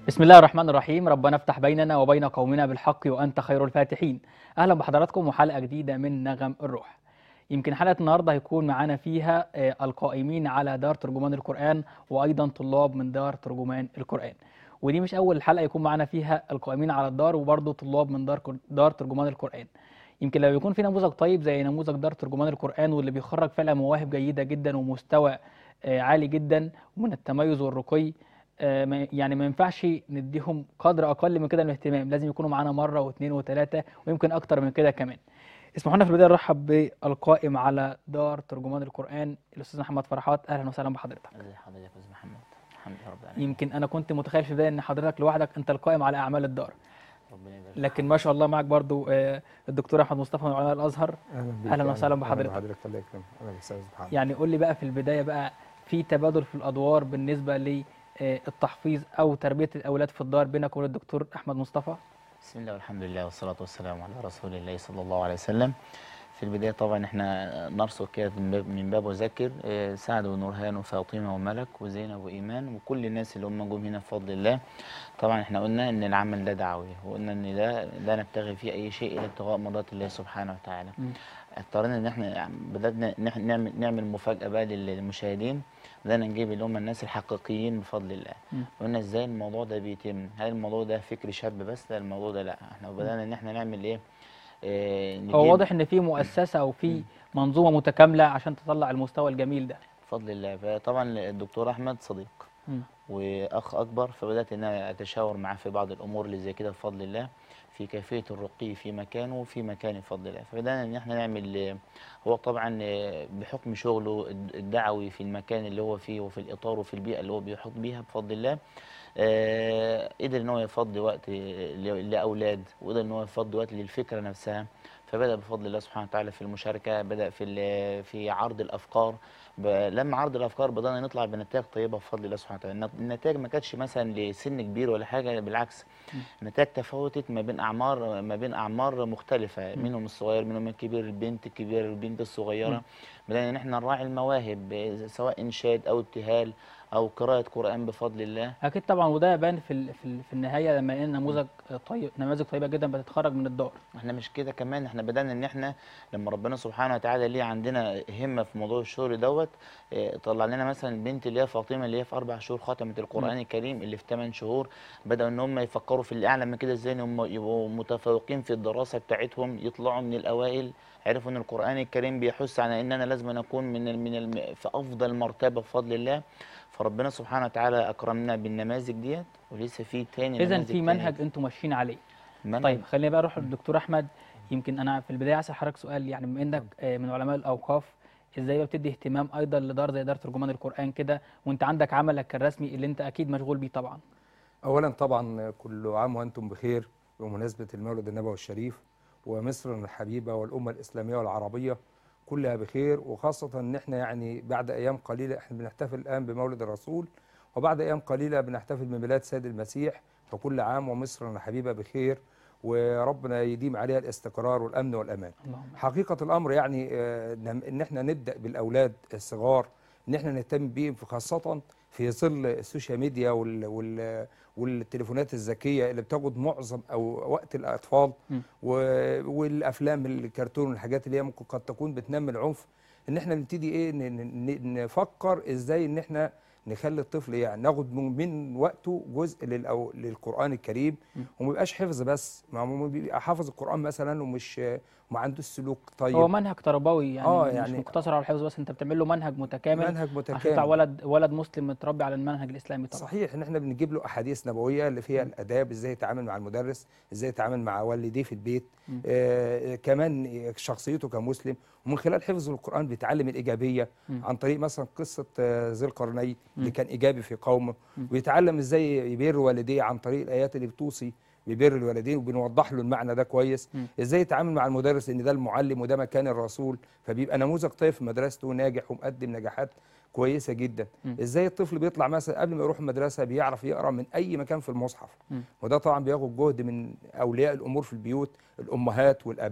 بسم الله الرحمن الرحيم ربنا افتح بيننا وبين قومنا بالحق وأنت خير الفاتحين أهلا بحضراتكم وحلقة جديدة من نغم الروح يمكن حلقة النهاردة هيكون معانا فيها آه، القائمين على دار ترجمان القرآن وأيضا طلاب من دار ترجمان القرآن ودي مش أول حلقة يكون معانا فيها القائمين على الدار وبرضه طلاب من دار دار ترجمان القرآن يمكن لو يكون في نموذج طيب زي نموذج دار ترجمان القرآن واللي بيخرج فعلا مواهب جيدة جدا ومستوى آه، عالي جدا ومن التميز والرقي آه، ما- يعني ما ينفعش نديهم قدر اقل من كده من الاهتمام لازم يكونوا معانا مره واثنين وثلاثه ويمكن اكتر من كده كمان اسمحوا لنا في البدايه نرحب بالقائم على دار ترجمان القران الاستاذ محمد فرحات اهلا وسهلا بحضرتك ازي حضرتك يا استاذ محمد الحمد لله رب العالمين يمكن انا كنت متخيل في البدايه ان حضرتك لوحدك انت القائم على اعمال الدار ربنا يبارك لكن ما شاء الله معك برضو آه، الدكتور احمد مصطفى من علماء الازهر اهلا بيك أهلاً وسهلاً بحضرتك. اهلا بحضرتك الله يكرمك اهلا استاذ محمد يعني قول لي بقى في البدايه بقى في تبادل في الادوار بالنسبه للتحفيظ او تربيه الاولاد في الدار بينك وبين الدكتور احمد مصطفى بسم الله والحمد لله والصلاة والسلام على رسول الله صلى الله عليه وسلم في البداية طبعا احنا نرصد كده من باب- من باب وذكر آه، سعد ونورهان وفاطمة وملك وزينب وإيمان وكل الناس اللي هم جم هنا بفضل الله طبعا احنا قلنا ان العمل ده دعوي وقلنا ان ده لا نبتغي فيه اي شيء الا ابتغاء مرضات الله سبحانه وتعالى مم. اضطرينا ان احنا بدأنا إن إحنا نعمل نعمل مفاجأة بقى للمشاهدين بدأنا نجيب اللي هم الناس الحقيقيين بفضل الله مم. قلنا ازاي الموضوع ده بيتم هل الموضوع ده فكر شاب بس لا الموضوع ده لا احنا بدأنا ان احنا نعمل ايه آه نجيب هو واضح ان في مؤسسه او في منظومه متكامله عشان تطلع المستوى الجميل ده بفضل الله فطبعا الدكتور احمد صديق مم. واخ اكبر فبدات ان انا اتشاور معاه في بعض الامور اللي زي كده بفضل الله في كيفيه الرقي في مكانه وفي مكاني بفضل الله فبدانا ان احنا نعمل آه، هو طبعا آه، بحكم شغله الد- الدعوي في المكان اللي هو فيه وفي الاطار وفي البيئه اللي هو بيحط بيها بفضل الله آه، قدر ان هو يفضي وقت آه، ل- لاولاد وقدر ان هو يفضي وقت للفكره نفسها فبدا بفضل الله سبحانه وتعالى في المشاركه بدا في ال- في عرض الافكار ب- لما عرض الافكار بدانا نطلع بنتائج طيبه بفضل الله سبحانه وتعالى النت- النتائج ما كانتش مثلا لسن كبير ولا حاجه بالعكس النتائج تفاوتت ما بين اعمار ما بين اعمار مختلفه منهم الصغير منهم الكبير البنت الكبير البنت الصغيره بدأنا ان احنا نراعي المواهب آه، سواء انشاد او ابتهال او قراءه قران بفضل الله اكيد طبعا وده يبان في ال- في, ال- في النهايه لما لقينا نموذج طيب نماذج طيبه جدا بتتخرج من الدار احنا مش كده كمان احنا بدأنا ان احنا لما ربنا سبحانه وتعالى ليه عندنا همة في موضوع الشغل دوت اه، طلع لنا مثلا البنت اللي هي فاطمة اللي هي في اربع شهور ختمت القرآن الكريم اللي في ثمان شهور بدأوا ان هم يفكروا في الاعلى من كده ازاي ان هم يبقوا متفوقين في الدراسة بتاعتهم يطلعوا من الاوائل عرفوا ان القرآن الكريم بيحث على ان انا لازم أن اكون من ال من ال في افضل مرتبة بفضل الله فربنا سبحانه وتعالى اكرمنا بالنماذج ديت ولسه في تاني اذا نماذج في تاني. منهج انتم ماشيين عليه منهج طيب خلينا بقى نروح للدكتور احمد يمكن انا في البدايه عايز حضرتك سؤال يعني بما انك آه، من علماء الاوقاف ازاي بقى بتدي اهتمام ايضا لدار زي دار ترجمان القران كده وانت عندك عملك الرسمي اللي انت اكيد مشغول بيه طبعا اولا طبعا كل عام وانتم بخير بمناسبه المولد النبوي الشريف ومصر الحبيبه والامه الاسلاميه والعربيه كلها بخير وخاصه ان احنا يعني بعد ايام قليله احنا بنحتفل الان بمولد الرسول وبعد ايام قليله بنحتفل بميلاد سيد المسيح فكل عام ومصر الحبيبه بخير وربنا يديم عليها الاستقرار والامن والامان اللهم حقيقة الأمر يعني آه، نم- إن إحنا نبدأ بالأولاد الصغار إن إحنا نهتم بيهم في- خاصة في ظل السوشيال ميديا وال وال والتليفونات الذكية اللي بتاخد معظم أو وقت الأطفال م. و- والأفلام الكرتون والحاجات اللي هي ممكن قد تكون بتنمي العنف إن إحنا نبتدي إيه ن- ن- ن- نفكر إزاي إن إحنا نخلي الطفل يعني ناخد من من وقته جزء للأو للقرآن الكريم وما يبقاش حفظ بس ما هو بيبقى حافظ القرآن مثلا ومش ما عندوش سلوك طيب هو منهج تربوي يعني, آه، مش يعني- مقتصر على الحفظ بس انت بتعمل له منهج متكامل منهج عشان يطلع متكامل ولد ولد مسلم متربي على المنهج الاسلامي طبعا صحيح ان احنا بنجيب له احاديث نبويه اللي فيها الاداب ازاي يتعامل مع المدرس ازاي يتعامل مع والديه في البيت مم. آه كمان شخصيته كمسلم ومن خلال حفظ القران بيتعلم الايجابيه مم. عن طريق مثلا قصه آه، ذي القرنين اللي مم. كان ايجابي في قومه مم. ويتعلم ازاي يبر والديه عن طريق الايات اللي بتوصي ببر الوالدين وبنوضح له المعنى ده كويس مم. ازاي يتعامل مع المدرس ان ده المعلم وده مكان الرسول فبيبقى نموذج طيب في مدرسته ناجح ومقدم نجاحات كويسه جدا مم. ازاي الطفل بيطلع مثلا قبل ما يروح المدرسه بيعرف يقرا من اي مكان في المصحف مم. وده طبعا بياخد جهد من اولياء الامور في البيوت الامهات والاباء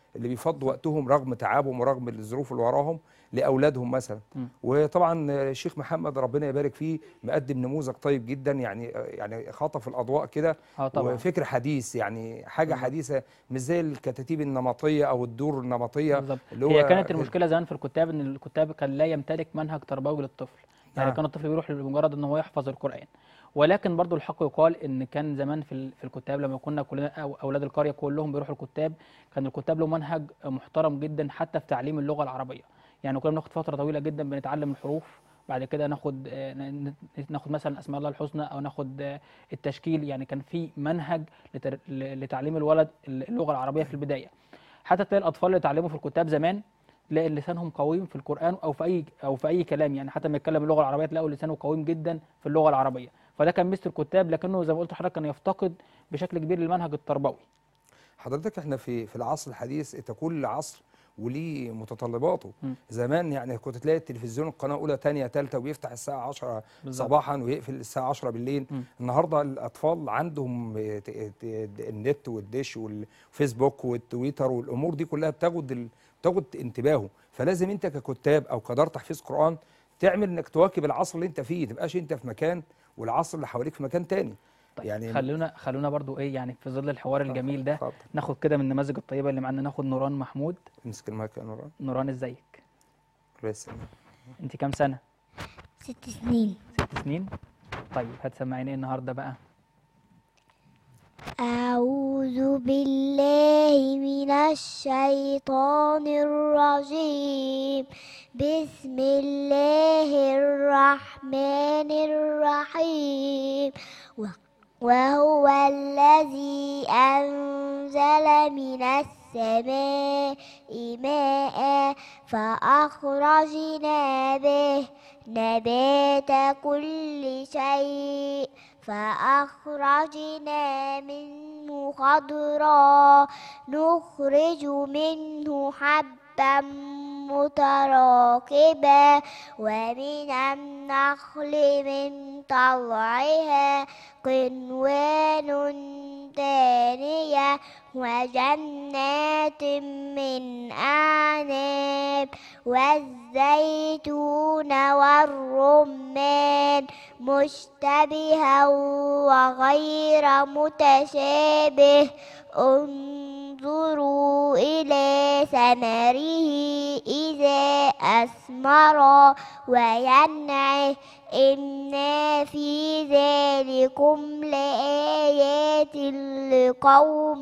اللي بيفضوا وقتهم رغم تعبهم ورغم الظروف اللي وراهم لاولادهم مثلا مم. وطبعا الشيخ محمد ربنا يبارك فيه مقدم نموذج طيب جدا يعني يعني خطف الاضواء كده اه طبعا وفكر حديث يعني حاجه بالظبط. حديثه مش زي الكتاتيب النمطيه او الدور النمطيه بالظبط اللي هو هي كانت المشكله زمان في الكتاب ان الكتاب كان لا يمتلك منهج تربوي للطفل يعني آه. كان الطفل بيروح لمجرد ان هو يحفظ القران ولكن برضو الحق يقال ان كان زمان في ال- في الكتاب لما كنا كلنا أو اولاد القريه كلهم بيروحوا الكتاب كان الكتاب له منهج محترم جدا حتى في تعليم اللغه العربيه يعني كنا بناخد فتره طويله جدا بنتعلم الحروف بعد كده ناخد آه، ن- ن- ناخد مثلا اسماء الله الحسنى او ناخد آه، التشكيل يعني كان في منهج لتر- ل- لتعليم الولد اللغه العربيه في البدايه حتى تلاقي الاطفال اللي اتعلموا في الكتاب زمان تلاقي لسانهم قويم في القران او في اي او في اي كلام يعني حتى لما يتكلم اللغه العربيه تلاقوا لسانه قويم جدا في اللغه العربيه فده كان ميزه الكتاب لكنه زي ما قلت لحضرتك كان يفتقد بشكل كبير للمنهج التربوي حضرتك احنا في في العصر الحديث انت كل عصر وليه متطلباته مم. زمان يعني كنت تلاقي التلفزيون القناه اولى ثانيه ثالثه ويفتح الساعه 10 بالظبط. صباحا ويقفل الساعه 10 بالليل مم. النهارده الاطفال عندهم ت- ت- النت والدش والفيسبوك والتويتر والامور دي كلها بتاخد ال- بتاخد انتباهه فلازم انت ككتاب او كدار تحفيظ قران تعمل انك تواكب العصر اللي انت فيه تبقاش انت في مكان والعصر اللي حواليك في مكان تاني طيب يعني- خلونا خلونا برضو ايه يعني في ظل الحوار الجميل ده اتفضل. ناخد كده من النماذج الطيبه اللي معانا ناخد نوران محمود امسك المايك يا نوران نوران ازيك بس انت كام سنه ست سنين ست سنين طيب هتسمعيني ايه النهارده بقى أعوذ بالله من الشيطان الرجيم بسم الله الرحمن الرحيم و- وهو الذي أنزل من السماء ماء فأخرجنا به نبات كل شيء فأخرجنا منه خضرا نخرج منه حبا متراكبا ومن النخل من طلعها قنوان دانية وجنات من أعناب والزيتون والرمان مشتبها وغير متشابه انظروا إلى ثمره إذا أثمر وينعه إن في ذلكم لآيات لقوم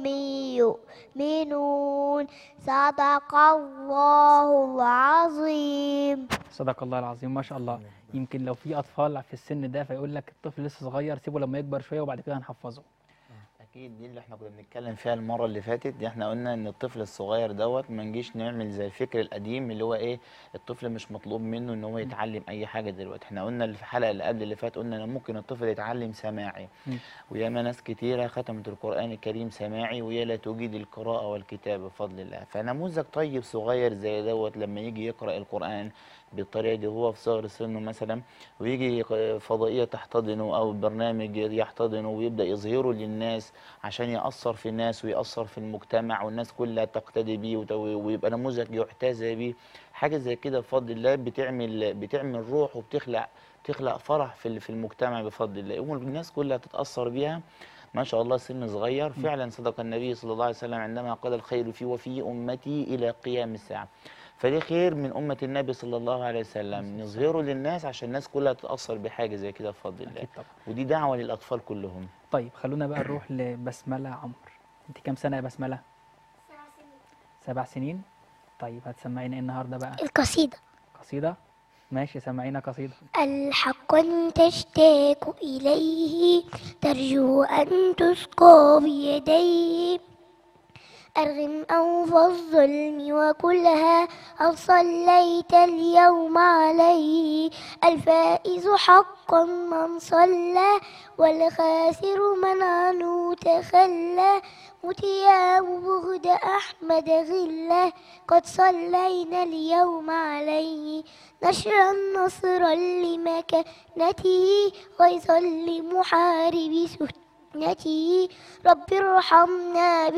يؤمنون صدق الله العظيم صدق الله العظيم ما شاء الله يمكن لو في اطفال في السن ده فيقول لك الطفل لسه صغير سيبه لما يكبر شويه وبعد كده هنحفظه اكيد دي اللي احنا كنا بنتكلم فيها المره اللي فاتت دي احنا قلنا ان الطفل الصغير دوت ما نجيش نعمل زي الفكر القديم اللي هو ايه الطفل مش مطلوب منه ان هو يتعلم اي حاجه دلوقتي احنا قلنا اللي في الحلقه اللي قبل اللي فات قلنا ان ممكن الطفل يتعلم سماعي مم. وياما ناس كتيره ختمت القران الكريم سماعي وهي لا تجيد القراءه والكتابه بفضل الله فنموذج طيب صغير زي دوت لما يجي يقرا القران بالطريقه دي هو في صغر سنه مثلا ويجي ق- فضائيه تحتضنه او برنامج يحتضنه ويبدا يظهره للناس عشان ياثر في الناس وياثر في المجتمع والناس كلها تقتدي بيه وت- ويبقى نموذج يحتذى بيه حاجه زي كده بفضل الله بتعمل بتعمل روح وبتخلق تخلق فرح في ال- في المجتمع بفضل الله والناس كلها تتاثر بيها ما شاء الله سن صغير فعلا صدق النبي صلى الله عليه وسلم عندما قال الخير في وفي امتي الى قيام الساعه فدي خير من أمة النبي صلى الله عليه وسلم نظهره للناس عشان الناس كلها تتأثر بحاجة زي كده بفضل الله اكيد طبعا ودي دعوة للأطفال كلهم طيب خلونا بقى نروح لبسمله عمر انت كام سنه يا بسمله سبع سنين طيب هتسمعينا ايه النهارده بقى القصيدة قصيده ماشي سمعينا قصيده الحق تشتاق إليه ترجو أن تسقى بيديه أرغم أنف الظلم وكلها أو صليت اليوم عليه الفائز حقا من صلى والخاسر من عنه تخلى متياب بغد أحمد غلة قد صلينا اليوم عليه نشرا نصرا لمكانته غيظا لمحارب بفتنته رب ارحمنا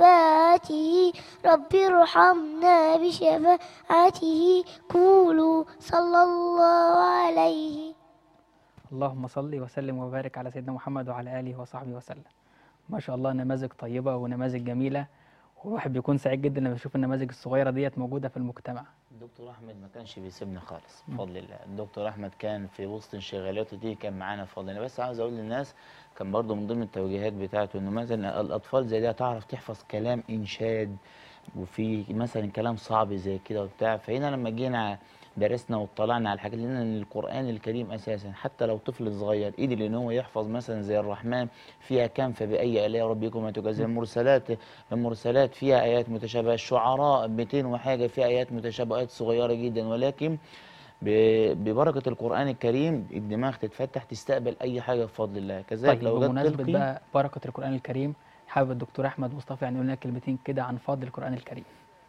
بشفاعته رب ارحمنا بشفاعته قولوا صلى الله عليه اللهم صل وسلم وبارك على سيدنا محمد وعلى آله وصحبه وسلم ما شاء الله نماذج طيبة ونماذج جميلة والواحد بيكون سعيد جدا لما يشوف النماذج الصغيرة ديت موجودة في المجتمع الدكتور احمد ما كانش بيسيبنا خالص بفضل الله الدكتور احمد كان في وسط انشغالاته دي كان معانا بفضل الله بس عاوز اقول للناس كان برضه من ضمن التوجيهات بتاعته انه مثلا الاطفال زي دي تعرف تحفظ كلام انشاد وفي مثلا كلام صعب زي كده وبتاع فهنا لما جينا درسنا واطلعنا على الحاجات لان القران الكريم اساسا حتى لو طفل صغير قدر ان هو يحفظ مثلا زي الرحمن فيها كام فباي الاء ربكما تكذب المرسلات المرسلات فيها ايات متشابهه الشعراء 200 وحاجه فيها ايات متشابهه ايات صغيره جدا ولكن ب- ببركه القران الكريم الدماغ تتفتح تستقبل اي حاجه بفضل الله كذلك طيب لو جت بمناسبة تلقي بقى بركة القرآن الكريم حابب الدكتور أحمد مصطفى يعني يقول لنا كلمتين كده عن فضل القرآن الكريم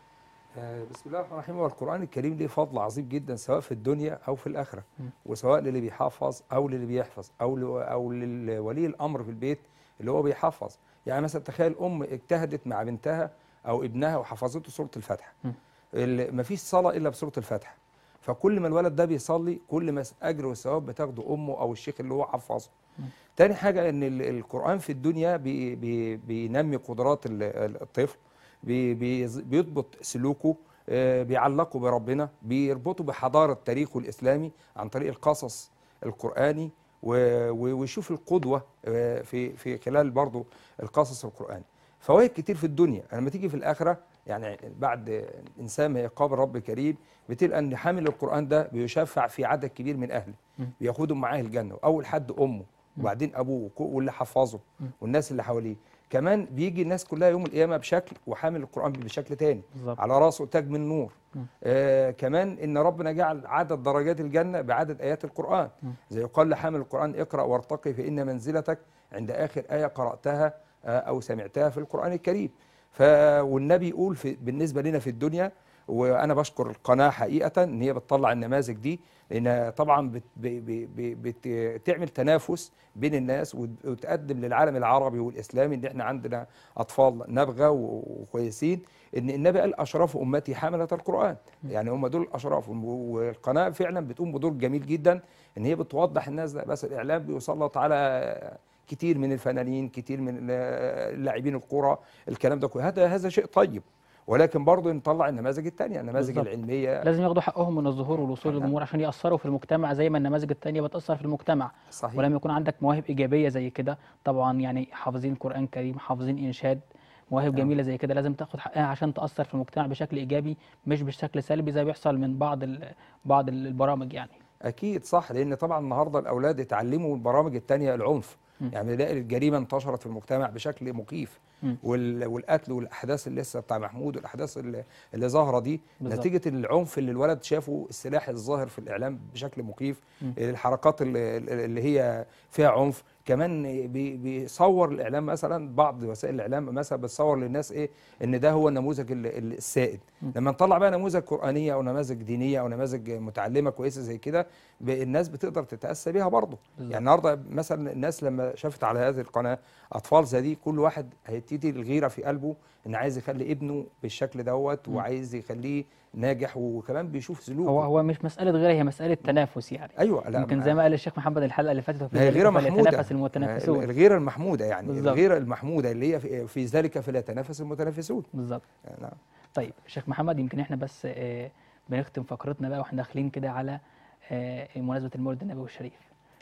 آه، بسم الله الرحمن الرحيم هو القرآن الكريم ليه فضل عظيم جدا سواء في الدنيا أو في الآخرة م. وسواء للي بيحفظ أو للي بيحفظ أو ل- أو للولي الأمر في البيت اللي هو بيحفظ يعني مثلا تخيل أم اجتهدت مع بنتها أو ابنها وحفظته سورة الفاتحة م. ال- مفيش صلاة إلا بسورة الفاتحة فكل ما الولد ده بيصلي كل ما أجر والثواب بتاخده أمه أو الشيخ اللي هو حفظه تاني حاجة إن ال- القرآن في الدنيا بي بي بينمي قدرات ال- ال- الطفل بي بي بيضبط سلوكه آه، بيعلقه بربنا بيربطه بحضارة تاريخه الإسلامي عن طريق القصص القرآني و- و- ويشوف القدوة آه، في في خلال برضه القصص القرآني فوائد كتير في الدنيا لما تيجي في الآخرة يعني بعد إنسان ما يقابل رب كريم بتلقى أن حامل القرآن ده بيشفع في عدد كبير من أهله م. بياخدهم معاه الجنة أول حد أمه وبعدين أبوه وكو- واللي حفظه والناس اللي حواليه كمان بيجي الناس كلها يوم القيامة بشكل وحامل القرآن بشكل تاني بالظبط على راسه تاج من نور م. آه كمان ان ربنا جعل عدد درجات الجنه بعدد ايات القران م. زي يقال لحامل القران اقرا وارتقي فان منزلتك عند اخر ايه قراتها آه او سمعتها في القران الكريم ف والنبي يقول في بالنسبه لنا في الدنيا وانا بشكر القناه حقيقه ان هي بتطلع النماذج دي لان طبعا بت ب- ب- ب- بتعمل تنافس بين الناس وت- وتقدم للعالم العربي والاسلامي ان احنا عندنا اطفال نابغه و- وكويسين ان النبي قال اشراف امتي حمله القران يعني هم دول الاشراف والقناه فعلا بتقوم بدور جميل جدا ان هي بتوضح الناس ده بس الاعلام بيسلط على كتير من الفنانين كتير من لاعبين الكره الكلام ده كله هذا هذا شيء طيب ولكن برضه نطلع النماذج الثانيه النماذج بالظبط. العلميه لازم ياخدوا حقهم من الظهور والوصول نعم. للجمهور عشان يأثروا في المجتمع زي ما النماذج التانية بتأثر في المجتمع صحيح ولما يكون عندك مواهب إيجابية زي كده طبعا يعني حافظين قرآن كريم حافظين إنشاد مواهب نعم. جميلة زي كده لازم تاخد حقها عشان تأثر في المجتمع بشكل إيجابي مش بشكل سلبي زي بيحصل من بعض ال- بعض البرامج يعني اكيد صح لان طبعا النهارده الاولاد اتعلموا البرامج التانية العنف م. يعني بنلاقي الجريمه انتشرت في المجتمع بشكل مخيف م. وال- والقتل والاحداث اللي لسه بتاع محمود والاحداث اللي, اللي ظاهره دي بالظبط. نتيجه العنف اللي الولد شافه السلاح الظاهر في الاعلام بشكل مخيف م. الحركات اللي, اللي هي فيها عنف كمان بي- بيصور الاعلام مثلا بعض وسائل الاعلام مثلا بتصور للناس ايه ان ده هو النموذج ال- ال- السائد م. لما نطلع بقى نموذج قرانيه او نماذج دينيه او نماذج متعلمه كويسه زي كده ب- الناس بتقدر تتاسى بيها برضه بالظبط. يعني النهارده مثلا الناس لما شافت على هذه القناه اطفال زي دي كل واحد هيبتدي الغيره في قلبه ان عايز يخلي ابنه بالشكل دوت م. وعايز يخليه ناجح وكمان بيشوف سلوكه هو هو مش مسألة غير هي مسألة تنافس يعني ايوه لا يمكن زي ما قال الشيخ محمد الحلقة اللي فاتت وفي ما هي ذلك غيرة محمودة فليتنافس المتنافسون الغيرة المحمودة يعني بالظبط. الغيرة المحمودة اللي هي في, في ذلك فليتنافس المتنافسون بالظبط نعم طيب شيخ محمد يمكن احنا بس آه، بنختم فقرتنا بقى واحنا داخلين كده على آه، مناسبة المولد النبوي الشريف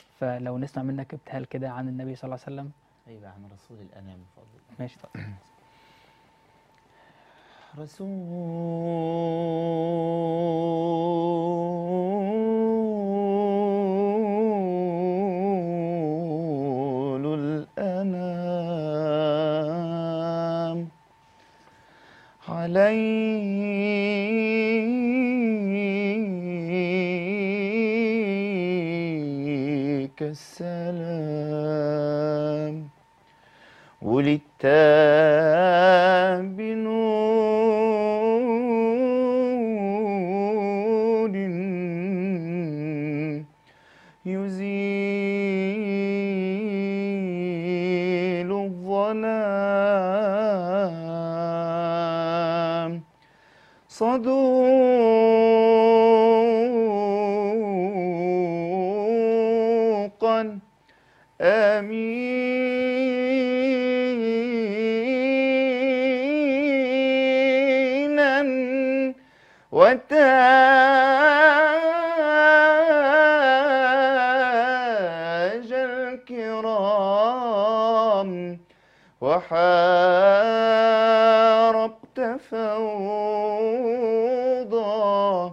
فلو نسمع منك ابتهال كده عن النبي صلى الله عليه وسلم ايوه عن رسول الانام بفضل الله ماشي طيب رسول الأنام عليك السلام ولدت بنور يزيل صدوقا أمينا وتاج الكرام وحاربت فوضى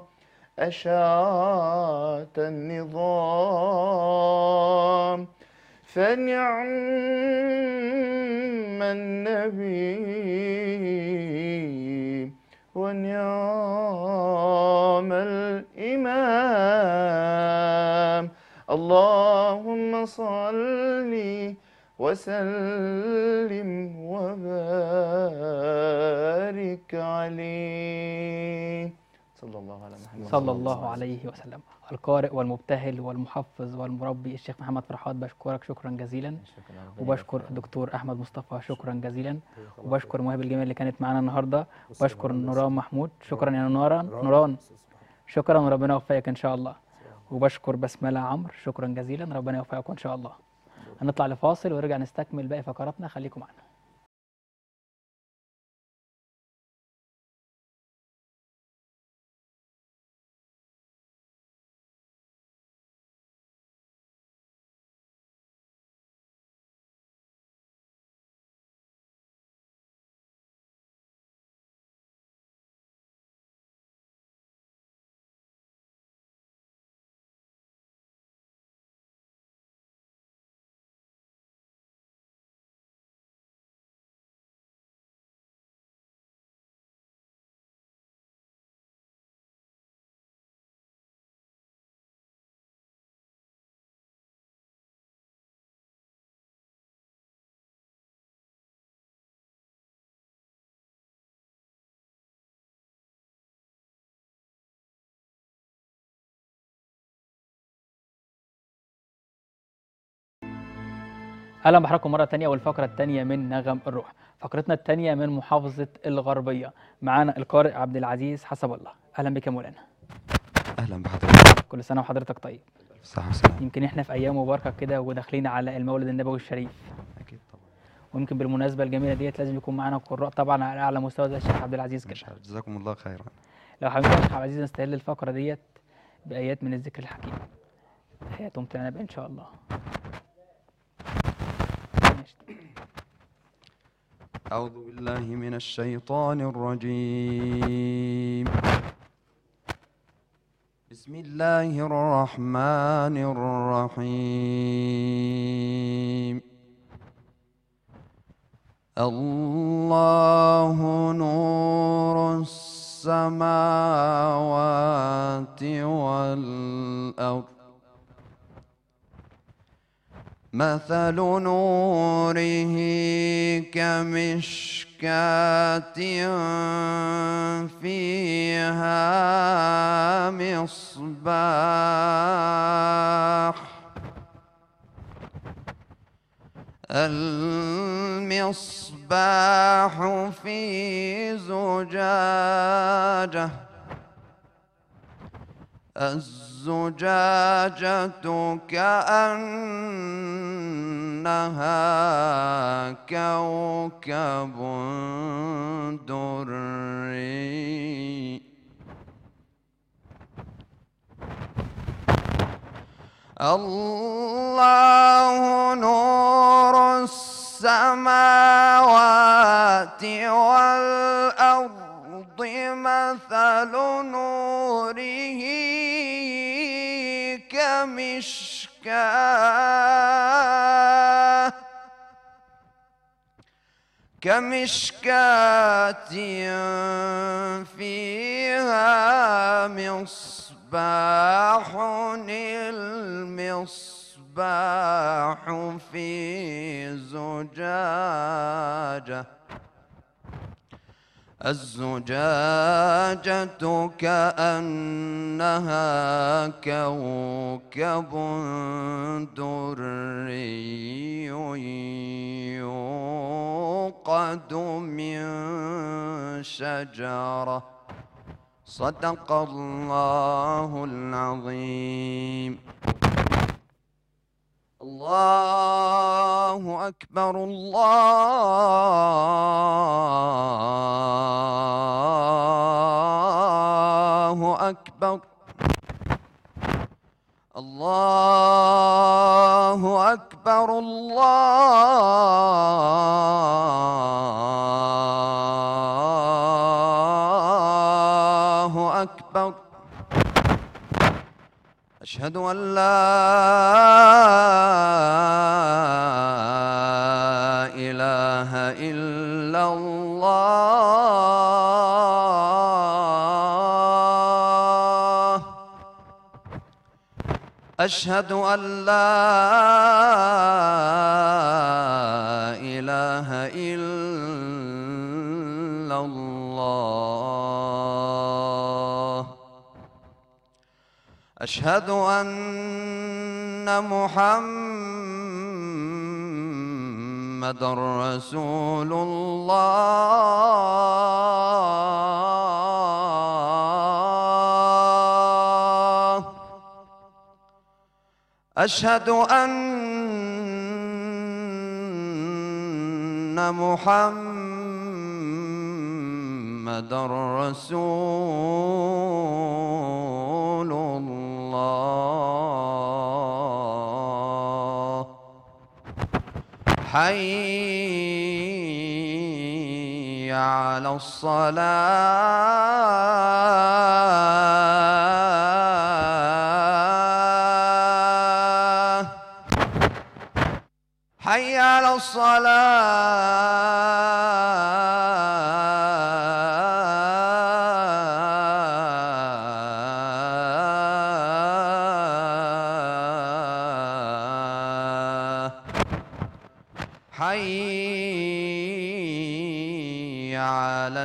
أشعة النظام فنعم النبي ونعم الإمام اللهم صل وسلم وبارك عليه صلى الله على محمد صلى الله عليه وسلم القارئ والمبتهل والمحفظ والمربي الشيخ محمد فرحات بشكرك شكرا جزيلا وبشكر الدكتور احمد مصطفى شكرا جزيلا وبشكر مهاب الجميل اللي كانت معانا النهارده وبشكر نوران محمود شكرا يا نوران نوران شكرا وربنا يوفقك ان شاء الله وبشكر بسمله عمرو شكرا جزيلا ربنا يوفقكم ان شاء الله هنطلع لفاصل ونرجع نستكمل باقي فقراتنا خليكم معانا اهلا بحضراتكم مره تانية والفقره الثانيه من نغم الروح فقرتنا الثانيه من محافظه الغربيه معانا القارئ عبد العزيز حسب الله اهلا بك يا مولانا اهلا بحضرتك كل سنه وحضرتك طيب صحة وسلامة يمكن احنا في ايام مباركه كده وداخلين على المولد النبوي الشريف اكيد طبعا ويمكن بالمناسبه الجميله ديت لازم يكون معانا قراء طبعا على اعلى مستوى زي الشيخ عبد العزيز كده مش عارف جزاكم الله خيرا لو حابين يا شيخ عبد العزيز نستهل الفقره ديت بايات من الذكر الحكيم هي تمتعنا بها ان شاء الله ماشي. أعوذ بالله من الشيطان الرجيم بسم الله الرحمن الرحيم الله نور السماوات والأرض مثل نوره كمشكاة فيها مصباح المصباح في زجاجة الزجاجة كأنها كوكب دري الله نور السماوات والأرض مثل نوره كمشكاه كمشكاة فيها مصباح المصباح في زجاجة الزجاجة كأنها كوكب دري يوقد من شجرة صدق الله العظيم الله أكبر الله أكبر الله أكبر الله أكبر أشهد أن لا إله إلا الله أشهد أن لا إله إلا الله أشهد أن محمد رسول الله أشهد أن محمد رسول الله حي على الصلاة حي على الصلاة حي على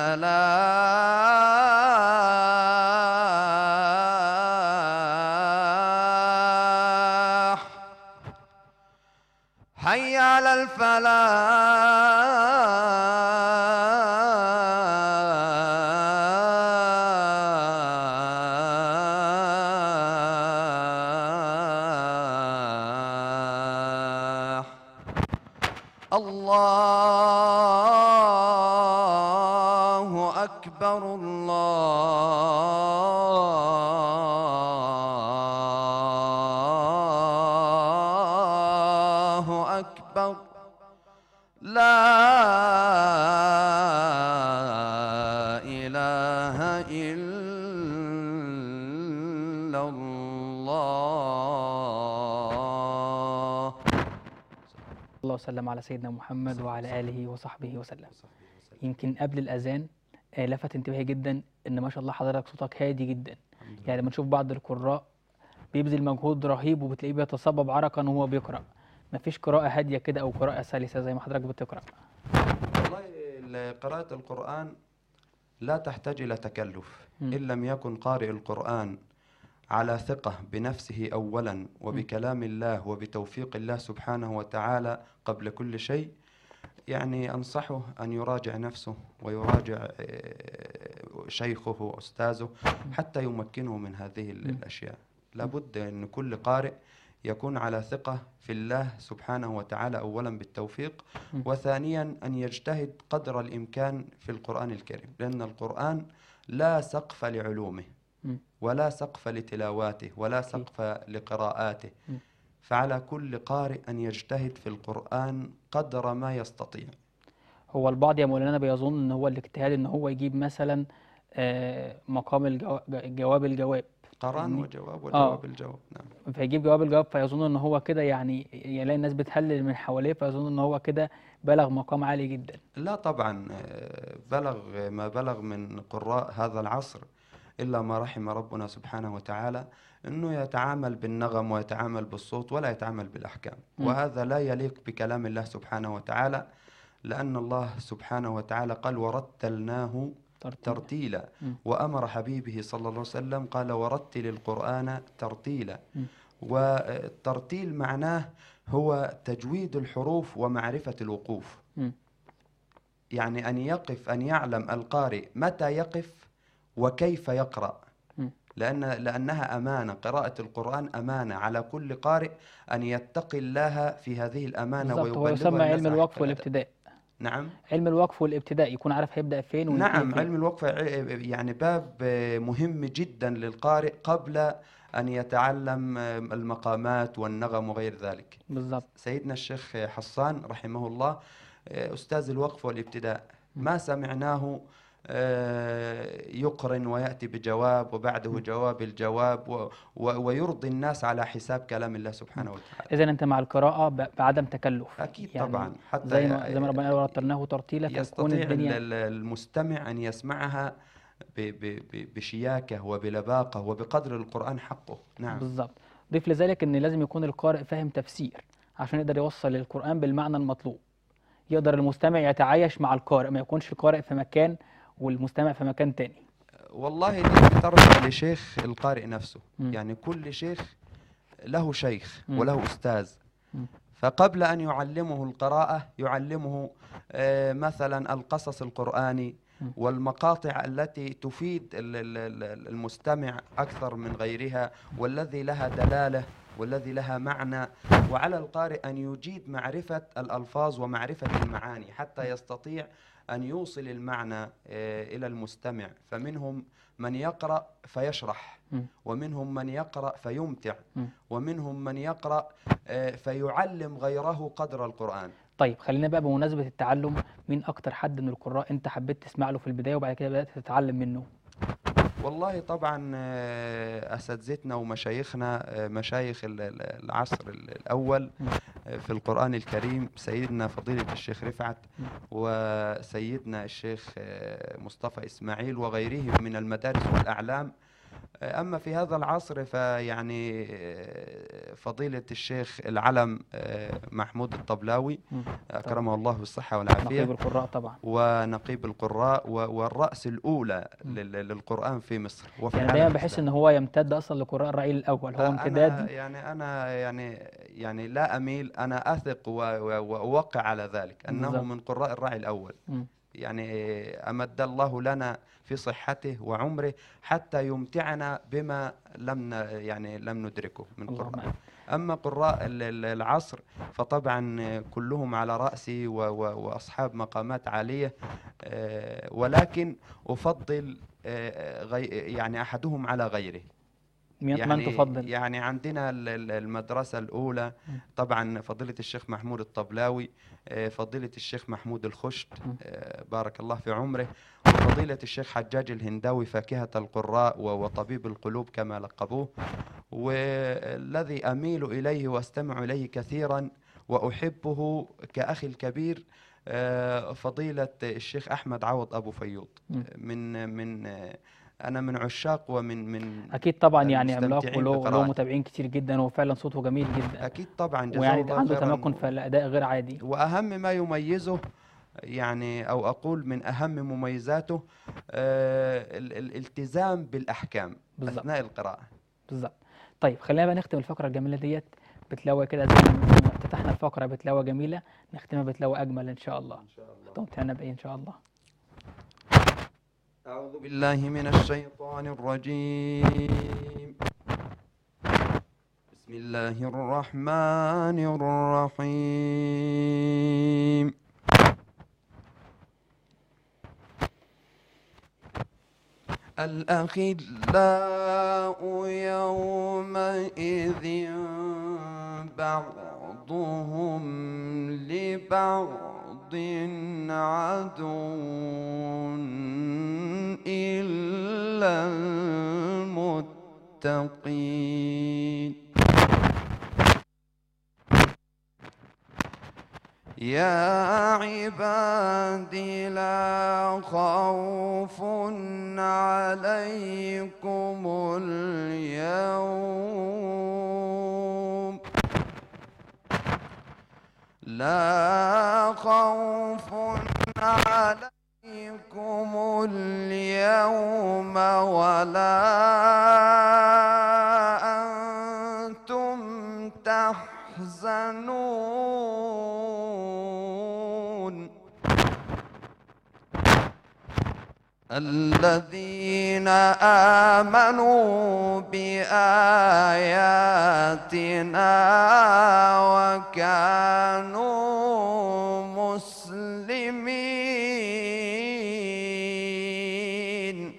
الفلاح حي على الفلاح الله أكبر الله أكبر لا إله إلا الله الله وسلم على سيدنا محمد وعلى آله وصحبه وسلم يمكن قبل الأذان آه، لفت انتباهي جدا إن ما شاء الله حضرتك صوتك هادي جدا يعني لما نشوف بعض القراء بيبذل مجهود رهيب وبتلاقيه بيتصبب عرقا وهو بيقرأ مفيش قراءة هادية كده أو قراءة سلسة زي ما حضرتك بتقرأ والله ال- قراءة القرآن لا تحتاج إلى تكلف مم. إن لم يكن قارئ القرآن على ثقة بنفسه أولا وبكلام الله وبتوفيق الله سبحانه وتعالى قبل كل شيء يعني أنصحه أن يراجع نفسه ويراجع آه، شيخه وأستاذه حتى يمكنه من هذه ال- مم. الأشياء لابد أن كل قارئ يكون على ثقة في الله سبحانه وتعالى أولا بالتوفيق مم. وثانيا أن يجتهد قدر الإمكان في القرآن الكريم لأن القرآن لا سقف لعلومه مم. ولا سقف لتلاواته ولا سقف لقراءاته مم. فعلى كل قارئ أن يجتهد في القرآن قدر ما يستطيع هو البعض يا مولانا بيظن ان هو الاجتهاد ان هو يجيب مثلا آه، مقام الجوا- الجواب الجواب قرآن فاهمني؟ وجواب آه. وجواب الجواب نعم فيجيب جواب الجواب فيظن ان هو كده يعني يلاقي الناس بتهلل من حواليه فيظن ان هو كده بلغ مقام عالي جدا لا طبعا آه، بلغ ما بلغ من قراء هذا العصر إلا ما رحم ربنا سبحانه وتعالى أنه يتعامل بالنغم ويتعامل بالصوت ولا يتعامل بالأحكام مم. وهذا لا يليق بكلام الله سبحانه وتعالى لأن الله سبحانه وتعالى قال ورتلناه ترتيب ترتيلا مم. وأمر حبيبه صلى الله عليه وسلم قال ورتل القرآن ترتيلا مم. والترتيل معناه هو تجويد الحروف ومعرفة الوقوف مم. يعني أن يقف أن يعلم القارئ متى يقف وكيف يقرأ م. لأن لأنها أمانة قراءة القرآن أمانة على كل قارئ أن يتقي الله في هذه الأمانة بالظبط هو ويبلغها يسمى علم الناس الوقف أحسن أداء. والابتداء نعم علم الوقف والابتداء يكون عارف هيبدأ فين وينتهي نعم فين. علم الوقف ع- يعني باب آه، مهم جدا للقارئ قبل أن يتعلم آه، المقامات والنغم وغير ذلك بالظبط سيدنا الشيخ حسان رحمه الله آه، أستاذ الوقف والابتداء ما سمعناه آه، يقرن ويأتي بجواب وبعده جواب الجواب و- و- ويرضي الناس على حساب كلام الله سبحانه وتعالى إذا أنت مع القراءة ب- بعدم تكلف أكيد يعني طبعا حتى زي ما ي- زي ما ربنا قال ورتلناه ترتيلا فتكون يستطيع ال- الدنيا ال- المستمع أن يسمعها ب- ب- ب- بشياكة وبلباقة وبقدر القرآن حقه نعم بالظبط ضيف لذلك ان لازم يكون القارئ فاهم تفسير عشان يقدر يوصل القرآن بالمعنى المطلوب يقدر المستمع يتعايش مع القارئ ما يكونش القارئ في مكان والمستمع في مكان تاني والله دي بترجع لشيخ القارئ نفسه مم. يعني كل شيخ له شيخ مم. وله أستاذ مم. فقبل أن يعلمه القراءة يعلمه آه، مثلا القصص القرآني مم. والمقاطع التي تفيد ال- ال- ال- المستمع أكثر من غيرها والذي لها دلالة والذي لها معنى وعلى القارئ أن يجيد معرفة الألفاظ ومعرفة المعاني حتى يستطيع أن يوصل المعنى آه، إلى المستمع فمنهم من يقرأ فيشرح مم. ومنهم من يقرأ فيمتع مم. ومنهم من يقرأ آه، فيعلم غيره قدر القرآن طيب خلينا بقى بمناسبة التعلم مين أكتر حد من القراء أنت حبيت تسمع له في البداية وبعد كده بدأت تتعلم منه والله طبعا آه، أساتذتنا ومشايخنا آه، مشايخ ال- ال- العصر ال- الأول مم. آه، في القرآن الكريم سيدنا فضيلة الشيخ رفعت مم. وسيدنا الشيخ آه، مصطفى إسماعيل وغيرهم من المدارس والأعلام آه، أما في هذا العصر فيعني آه، فضيلة الشيخ العلم آه، محمود الطبلاوي مم. أكرمه الله بالصحة والعافية نقيب القراء طبعا ونقيب القراء و- والرأس الأولى مم. لل- للقرآن في مصر وفي يعني العالم دايما بحس الإسلامي. ان هو يمتد اصلا لقراء الرعيل الاول هو أنا امتداد يعني أنا يعني يعني لا أميل أنا أثق و- و- وأوقع على ذلك أنه بالضبط. من قراء الراعي الأول مم. يعني أمد الله لنا في صحته وعمره حتى يمتعنا بما لم ن- يعني لم ندركه من اللهم قراء آمين. أما قراء ال- ال- العصر فطبعا كلهم على رأسي و- و- وأصحاب مقامات عالية آه، ولكن أفضل آه، غي يعني أحدهم على غيره مين يعني من تفضل يعني عندنا ال- ال- المدرسة الأولى مم. طبعا فضيلة الشيخ محمود الطبلاوي آه، فضيلة الشيخ محمود الخشت مم. آه، بارك الله في عمره وفضيلة الشيخ حجاج الهنداوي فاكهة القراء و- وطبيب القلوب كما لقبوه والذي أميل إليه وأستمع إليه كثيرا وأحبه كأخي الكبير آه، فضيلة الشيخ أحمد عوض أبو فيوض مم. من من آه، أنا من عشاق ومن من اكيد طبعا يعني عملاق المستمتعين وله له بقراءته. متابعين كتير جدا وهو فعلا صوته جميل جدا أكيد طبعا جزاه ويعني الله عنده خيراً. تمكن في الاداء غير عادي وأهم ما يميزه يعني أو أقول من أهم مميزاته آه، ال- الالتزام بالأحكام بالظبط. أثناء القراءة بالظبط طيب خلينا بقى نختم الفقره الجميله ديت بتلاوه كده زي ما افتتحنا الفقره بتلاوه جميله نختمها بتلاوه اجمل ان شاء الله تمتعنا بايه ان شاء الله أعوذ بالله من الشيطان الرجيم بسم الله الرحمن الرحيم الأخلاء يومئذ بعضهم لبعض عدو إلا المتقين يا عبادي لا خوف عليكم اليوم لا خوف عليكم اليوم ولا أنتم تحزنون الذين آمنوا بآياتنا وكانوا مسلمين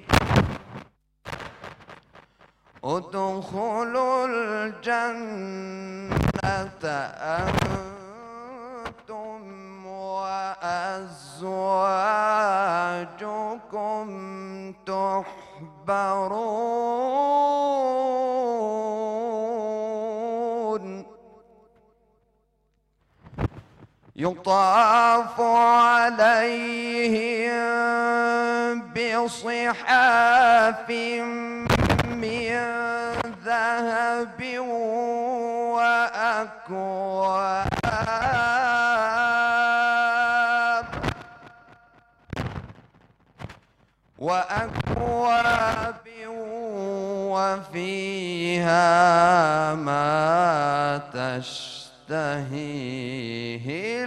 ادخلوا الجنة أنتم وأزواجكم تحبرون يطاف عليهم بصحاف من ذهب وأكواب وأكواب وفيها ما تشتهيه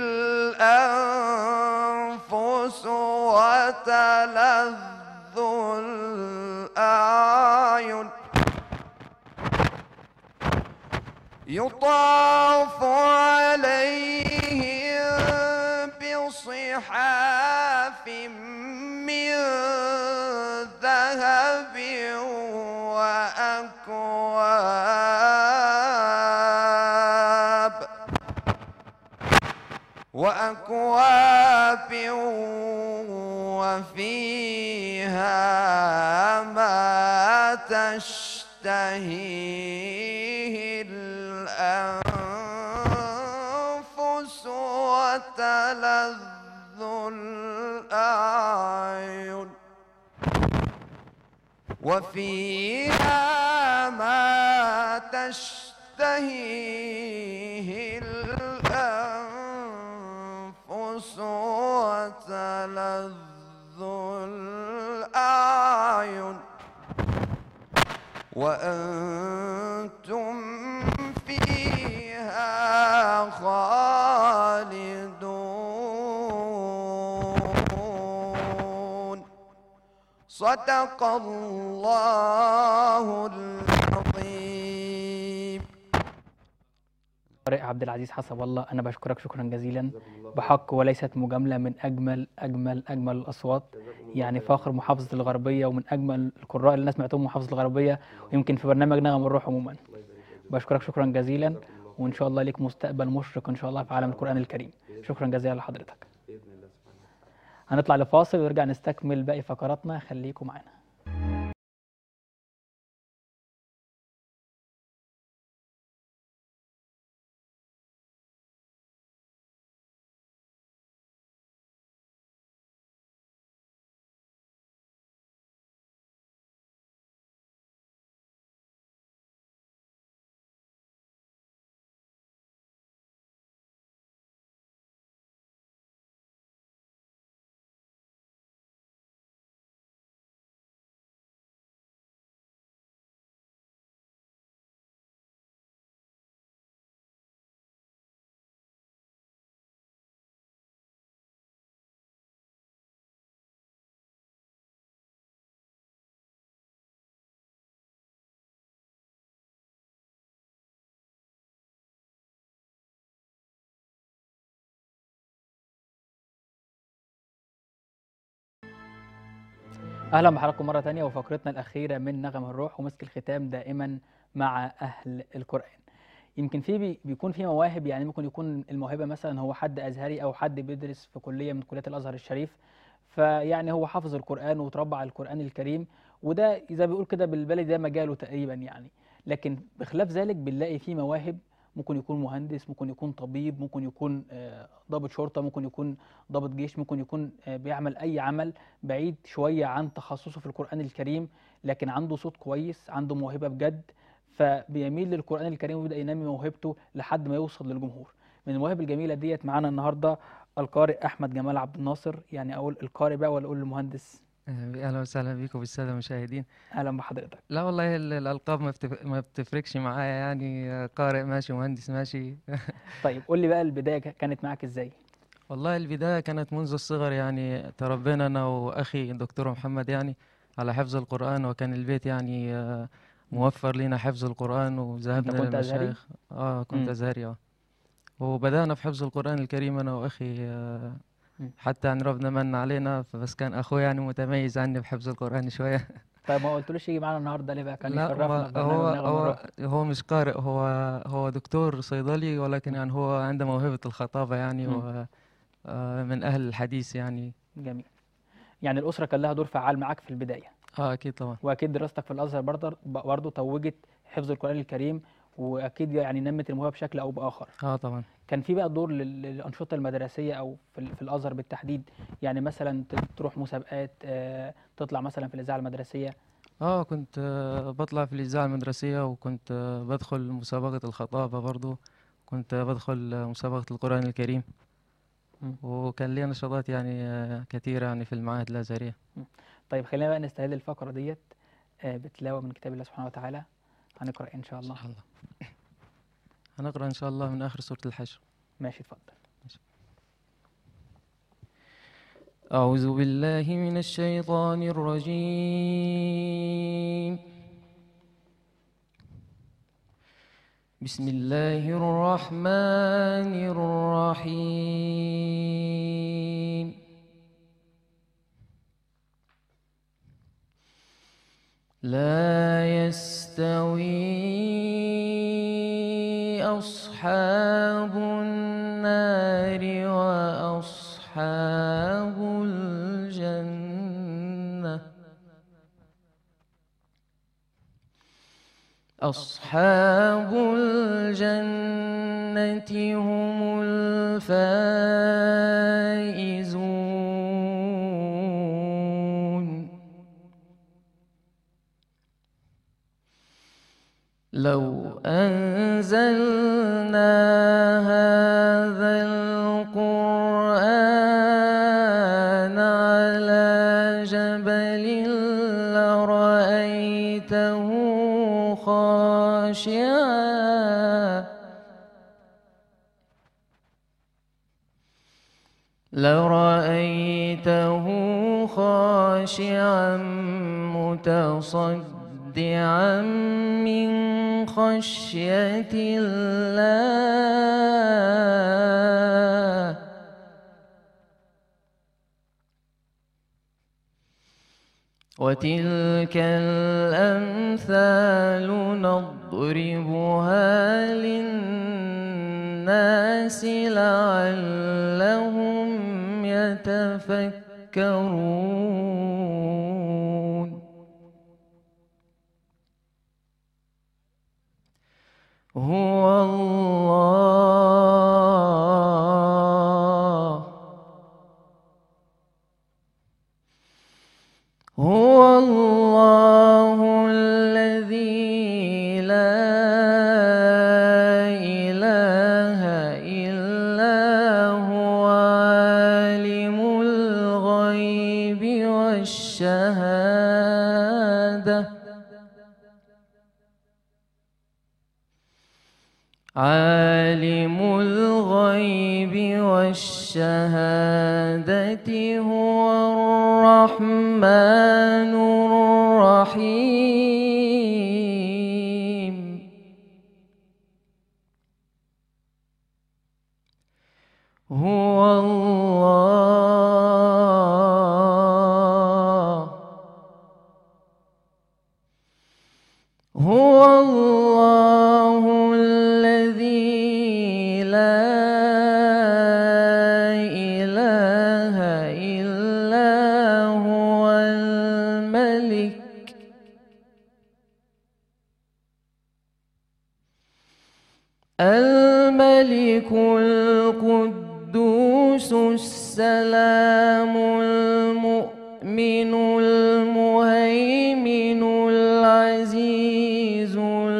الأنفس وتلذ الأعين يطاف عليهم بصحاف من ذهب وأكواب وأكواب وفيها ما تشتهيه الأنفس وتلذ الأعين وفيها ما تشتهيه الأنفس وتلذ الأعين وأنتم فيها خالدون صدق الله العظيم طارق عبد العزيز حسب الله انا بشكرك شكرا جزيلا بحق وليست مجامله من اجمل اجمل اجمل الاصوات يعني فاخر محافظه الغربيه ومن اجمل القراء اللي انا سمعتهم من محافظه الغربيه ويمكن في برنامج نغم الروح عموما بشكرك شكرا جزيلا وان شاء الله ليك مستقبل مشرق ان شاء الله في عالم القران الكريم شكرا جزيلا لحضرتك هنطلع لفاصل ونرجع نستكمل باقي فقراتنا خليكم معانا اهلا بحضراتكم مره تانية وفقرتنا الاخيره من نغم الروح ومسك الختام دائما مع اهل القران يمكن في بي- بيكون في مواهب يعني ممكن يكون الموهبه مثلا هو حد ازهري او حد بيدرس في كليه من كليات الازهر الشريف فيعني هو حافظ القران وتربى على القران الكريم وده زي ما بيقول كده بالبلدي ده مجاله تقريبا يعني لكن بخلاف ذلك بنلاقي في مواهب ممكن يكون مهندس ممكن يكون طبيب ممكن يكون آه، ضابط شرطه ممكن يكون ضابط جيش ممكن يكون آه، بيعمل اي عمل بعيد شويه عن تخصصه في القران الكريم لكن عنده صوت كويس عنده موهبه بجد فبيميل للقران الكريم ويبدا ينمي موهبته لحد ما يوصل للجمهور من المواهب الجميله ديت معانا النهارده القارئ احمد جمال عبد الناصر يعني اقول القارئ بقى ولا اقول المهندس اهلا وسهلا بيكم بالساده المشاهدين اهلا بحضرتك لا والله ال- الالقاب ما بتف... ما بتفرقش معايا يعني آه، قارئ ماشي مهندس ماشي طيب قول لي بقى البدايه ك- كانت معاك ازاي والله البداية كانت منذ الصغر يعني تربينا أنا وأخي الدكتور محمد يعني على حفظ القرآن وكان البيت يعني آه، موفر لنا حفظ القرآن وذهبنا كنت أزهري؟ للمشايخ اه كنت مم. أزهري اه وبدأنا في حفظ القرآن الكريم أنا وأخي آه، مم. حتى يعني ربنا من علينا بس كان أخوي يعني متميز عني في حفظ القرآن شوية طيب ما قلتلوش يجي معانا النهارده ليه بقى كان لا يشرفنا هو في برنامج هو نغم هو الروح هو مش قارئ هو هو دكتور صيدلي ولكن يعني هو عنده موهبة الخطابة يعني مم. و آه، من أهل الحديث يعني جميل يعني الاسره كان لها دور فعال معاك في البدايه اه أكيد طبعا واكيد دراستك في الازهر برضه برضه توجت حفظ القران الكريم واكيد يعني نمت الموهبه بشكل او باخر اه طبعا كان في بقى دور لل- للانشطه المدرسيه او في, ال- في الازهر بالتحديد يعني مثلا ت- تروح مسابقات آه، تطلع مثلا في الاذاعه المدرسيه اه كنت آه، بطلع في الإذاعة المدرسية وكنت آه، بدخل مسابقة الخطابة برضو كنت بدخل آه، مسابقة القرآن الكريم مم. وكان لي نشاطات يعني آه، كثيرة يعني في المعاهد الأزهرية طيب خلينا بقى نستهل الفقره ديت آه، بتلاوه من كتاب الله سبحانه وتعالى هنقرا ان شاء الله الله هنقرأ إن شاء الله من آخر سورة الحشر ماشي اتفضل أعوذ بالله من الشيطان الرجيم بسم الله الرحمن الرحيم لا يستوي أصحاب النار وأصحاب الجنة أصحاب الجنة هم الفائزون لو أنزلنا هذا القرآن على جبل لرأيته خاشعا لرأيته خاشعا متصدعا من خشية الله وتلك الأمثال نضربها للناس لعلهم يتفكرون هو الله هو الله الذي لا إله إلا هو عالم الغيب والشهادة عالم الغيب والشهادة هو الرحمن الرحيم هو الله هو الله الذي لا إله إلا هو الملك الملك القدوس السلام المؤمن المهيمن العزيز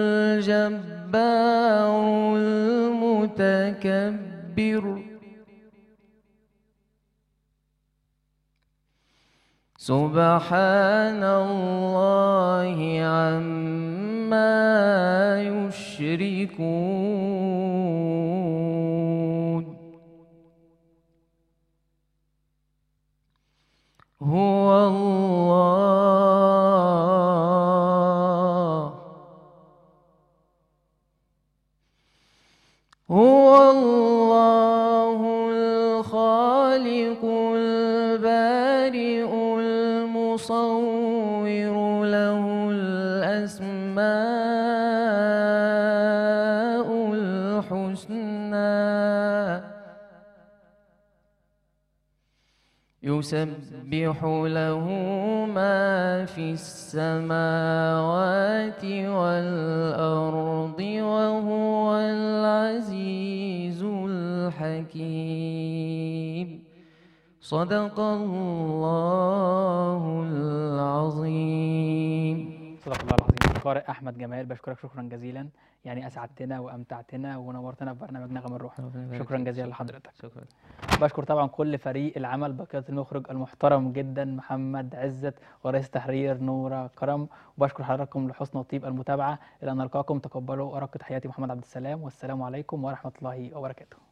الجبار المتكبر سبحان الله عما يشركون هو الله هو الله الخالق البارئ المصور له الأسماء الحسنى يسبح له ما في السماوات والأرض وهو العزيز الحكيم صدق الله العظيم صدق الله العظيم القارئ احمد جمال بشكرك شكرا جزيلا يعني اسعدتنا وامتعتنا ونورتنا في برنامج نغم الروح ربنا يبارك شكرا فيك. جزيلا لحضرتك شكرا بشكر طبعا كل فريق العمل بقيادة المخرج المحترم جدا محمد عزت ورئيس تحرير نورة كرم وبشكر حضراتكم لحسن وطيب المتابعة إلى أن نلقاكم تقبلوا أرق تحياتي محمد عبد السلام والسلام عليكم ورحمة الله وبركاته